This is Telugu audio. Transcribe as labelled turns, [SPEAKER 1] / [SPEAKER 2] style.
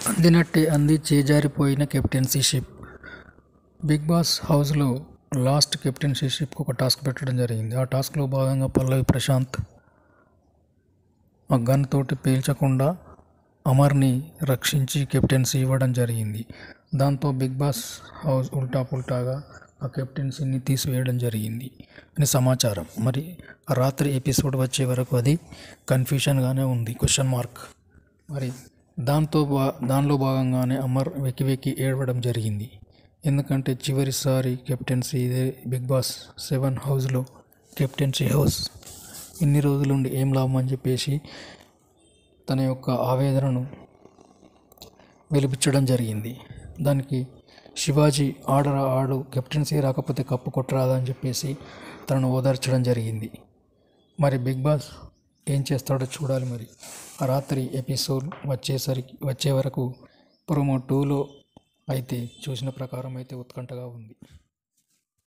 [SPEAKER 1] అందినట్టే అంది చేజారిపోయిన కెప్టెన్సీషిప్ బిగ్ బాస్ హౌస్లో లాస్ట్ కెప్టెన్సీషిప్కి ఒక టాస్క్ పెట్టడం జరిగింది ఆ టాస్క్లో భాగంగా పల్లవి ప్రశాంత్ ఆ గన్ తోటి పేల్చకుండా అమర్ని రక్షించి కెప్టెన్సీ ఇవ్వడం జరిగింది దాంతో బిగ్ బాస్ హౌస్ ఉల్టా పుల్టాగా ఆ కెప్టెన్సీని తీసివేయడం జరిగింది అని సమాచారం మరి ఆ రాత్రి ఎపిసోడ్ వచ్చే వరకు అది కన్ఫ్యూషన్గానే ఉంది క్వశ్చన్ మార్క్ మరి దాంతో బా దానిలో భాగంగానే అమర్ వెక్కి వెక్కి ఏడవడం జరిగింది ఎందుకంటే చివరిసారి కెప్టెన్సీ ఇదే బిగ్ బాస్ సెవెన్ హౌస్లో కెప్టెన్సీ హౌస్ ఇన్ని రోజులుండి ఏం లాభం అని చెప్పేసి తన యొక్క ఆవేదనను వెలిపించడం జరిగింది దానికి శివాజీ ఆడరా ఆడు కెప్టెన్సీ రాకపోతే కప్పు కొట్టరాదా అని చెప్పేసి తనను ఓదార్చడం జరిగింది మరి బిగ్ బాస్ ఏం చేస్తాడో చూడాలి మరి ఆ రాత్రి ఎపిసోడ్ వచ్చేసరికి వచ్చే వరకు ప్రోమో టూలో అయితే చూసిన ప్రకారం అయితే ఉత్కంఠగా ఉంది